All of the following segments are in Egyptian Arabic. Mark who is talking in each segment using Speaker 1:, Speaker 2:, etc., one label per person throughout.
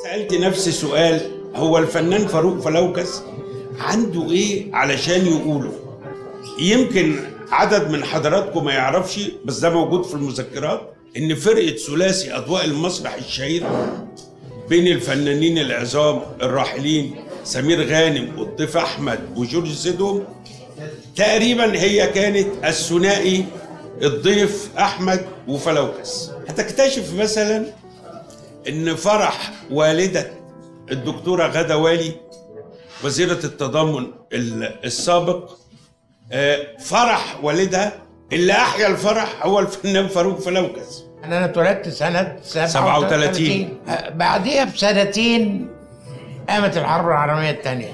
Speaker 1: سألت نفسي سؤال هو الفنان فاروق فلوكس عنده ايه علشان يقوله يمكن عدد من حضراتكم ما يعرفش بس ده موجود في المذكرات ان فرقة ثلاثي اضواء المسرح الشهير بين الفنانين العظام الراحلين سمير غانم والضيف احمد وجورج سيدهم تقريبا هي كانت الثنائي الضيف احمد وفلوكس هتكتشف مثلا ان فرح والده الدكتوره غدا والي وزيره التضامن ال- السابق آه، فرح والدها اللي احيا الفرح هو الفنان فاروق فلوكس
Speaker 2: انا اتولدت سنه
Speaker 1: 37.
Speaker 2: أه، بعديها بسنتين قامت الحرب العالميه الثانيه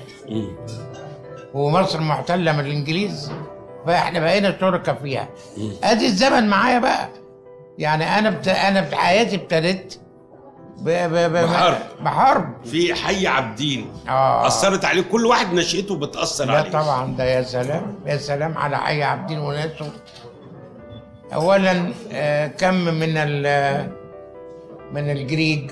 Speaker 2: ومصر محتله من الانجليز فاحنا بقينا شركاء فيها ادي الزمن معايا بقى يعني انا بت... انا في حياتي ابتديت ب... ب... ب...
Speaker 1: بحرب.
Speaker 2: بحرب
Speaker 1: في حي عابدين
Speaker 2: اه
Speaker 1: اثرت عليه كل واحد نشأته بتاثر
Speaker 2: لا
Speaker 1: عليه
Speaker 2: طبعا ده يا سلام يا سلام على حي عابدين وناسه اولا آه، كم من ال من الجريج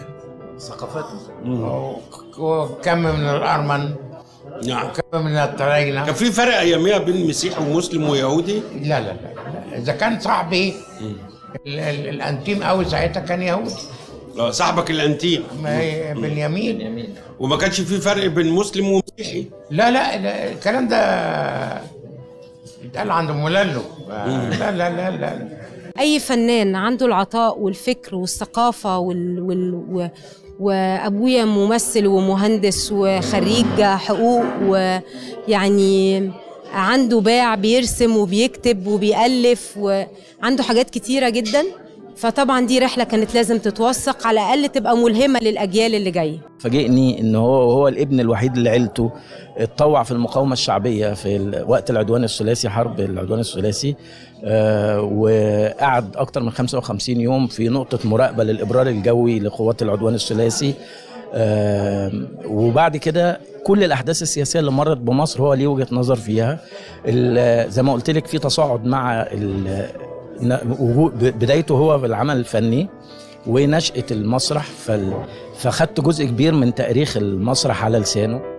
Speaker 2: ثقافتنا وكم من الارمن
Speaker 1: نعم
Speaker 2: وكم من الطلاينه
Speaker 1: كان في فرق اياميها بين مسيحي ومسلم ويهودي
Speaker 2: لا لا لا, لا. اذا كان صاحبي ال- ال- الانتيم قوي ساعتها كان يهودي
Speaker 1: اه صاحبك الانتيم
Speaker 2: ما هي باليمين
Speaker 1: وما كانش في فرق بين مسلم ومسيحي
Speaker 2: لا لا لا، الكلام ده اتقال عند مولالو لا لا لا لا, لا.
Speaker 3: اي فنان عنده العطاء والفكر والثقافه وال... وال... و... وابويا ممثل ومهندس وخريج حقوق ويعني عنده باع بيرسم وبيكتب وبيألف وعنده حاجات كتيره جدا فطبعا دي رحله كانت لازم تتوثق على الاقل تبقى ملهمه للاجيال اللي جايه
Speaker 4: فاجئني ان هو هو الابن الوحيد اللي عيلته اتطوع في المقاومه الشعبيه في ال- وقت العدوان الثلاثي حرب العدوان الثلاثي آه، وقعد اكتر من 55 يوم في نقطه مراقبه للابرار الجوي لقوات العدوان الثلاثي آه، وبعد كده كل الاحداث السياسيه اللي مرت بمصر هو ليه وجهه نظر فيها ال- زي ما قلت لك في تصاعد مع ال- ن- وجود- بدايته هو في العمل الفني ونشأة المسرح فال... فخدت جزء كبير من تاريخ المسرح على لسانه